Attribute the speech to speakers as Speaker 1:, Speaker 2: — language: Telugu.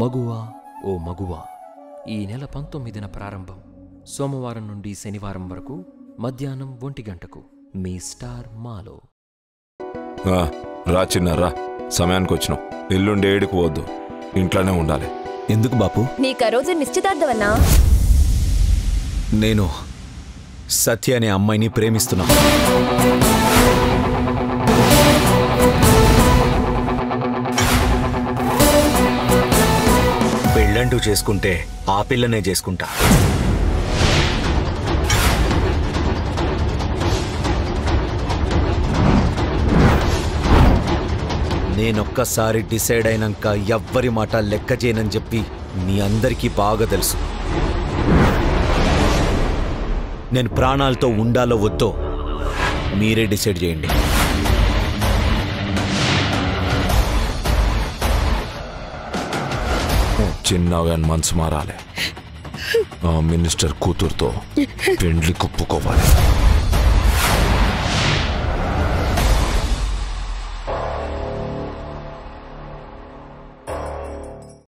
Speaker 1: మగువా ఓ మగువా ఈ నెల పంతొమ్మిదిన ప్రారంభం సోమవారం నుండి శనివారం వరకు మధ్యాహ్నం ఒంటి గంటకు మీ స్టార్ మాలో
Speaker 2: ఆ, రా చిన్న రా సమయానికి వచ్చినావు ఎల్లుండి ఏడుకు పోవద్దు ఇంట్లోనే ఉండాలి
Speaker 3: ఎందుకు బాపు
Speaker 4: నీకు ఆ రోజు నిశ్చితార్థమన్నా
Speaker 3: నేను సత్య అనే అమ్మాయిని ప్రేమిస్తున్నా పెళ్ళంటూ చేసుకుంటే ఆ పిల్లనే చేసుకుంటా నేనొక్కసారి డిసైడ్ అయినాక ఎవ్వరి మాట లెక్క చేయనని చెప్పి మీ అందరికీ బాగా తెలుసు నేను ప్రాణాలతో ఉండాలో వద్దో మీరే డిసైడ్ చేయండి
Speaker 2: చిన్నగా మనసు మారాలి ఆ మినిస్టర్ కూతురుతో పెండ్లి కుప్పుకోవాలి